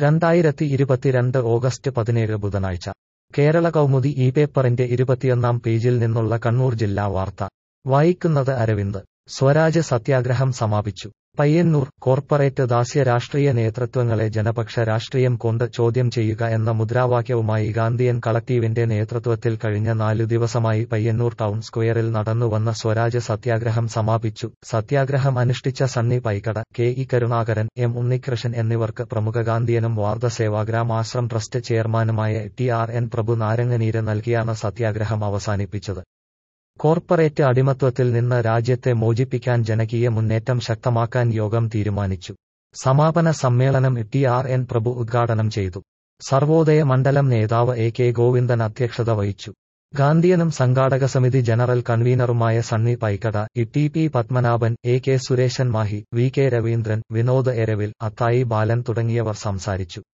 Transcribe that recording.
രണ്ടായിരത്തി ഇരുപത്തിരണ്ട് ഓഗസ്റ്റ് പതിനേഴ് ബുധനാഴ്ച കേരള കൗമുദി ഈ പേപ്പറിന്റെ ഇരുപത്തിയൊന്നാം പേജിൽ നിന്നുള്ള കണ്ണൂർ ജില്ലാ വാർത്ത വായിക്കുന്നത് അരവിന്ദ് സ്വരാജ് സത്യാഗ്രഹം സമാപിച്ചു പയ്യന്നൂർ കോർപ്പറേറ്റ് ദാസ്യ രാഷ്ട്രീയ നേതൃത്വങ്ങളെ ജനപക്ഷ രാഷ്ട്രീയം കൊണ്ട് ചോദ്യം ചെയ്യുക എന്ന മുദ്രാവാക്യവുമായി ഗാന്ധിയൻ കളക്ടീവിന്റെ നേതൃത്വത്തിൽ കഴിഞ്ഞ നാലു ദിവസമായി പയ്യന്നൂർ ടൗൺ സ്ക്വയറിൽ നടന്നുവന്ന സ്വരാജ് സത്യാഗ്രഹം സമാപിച്ചു സത്യാഗ്രഹം അനുഷ്ഠിച്ച Sunny Paikkada K E Karunakaran M Unnikrishnan എന്നിവർക്ക് പ്രമുഖ ഗാന്ധിയനും വാർദ്ധ സേവാഗ്രാം ആശ്രം ട്രസ്റ്റ് ചെയർമാനുമായ ടി ആർ എൻ പ്രഭു നാരങ്ങനീര് നൽകിയാണ് സത്യാഗ്രഹം അവസാനിപ്പിച്ചത് കോർപ്പറേറ്റ് അടിമത്വത്തിൽ നിന്ന് രാജ്യത്തെ മോചിപ്പിക്കാൻ ജനകീയ മുന്നേറ്റം ശക്തമാക്കാൻ യോഗം തീരുമാനിച്ചു സമാപന സമ്മേളനം ടി ആർ എൻ പ്രഭു ഉദ്ഘാടനം ചെയ്തു സർവോദയ മണ്ഡലം നേതാവ് എ കെ ഗോവിന്ദൻ അധ്യക്ഷത വഹിച്ചു ഗാന്ധിയനും സംഘാടക സമിതി ജനറൽ കൺവീനറുമായ Sunny Paikkada E T P Padmanabhan A K Suresan Mahe V K Raveendran Vinod Eravil Athayi Balan തുടങ്ങിയവർ സംസാരിച്ചു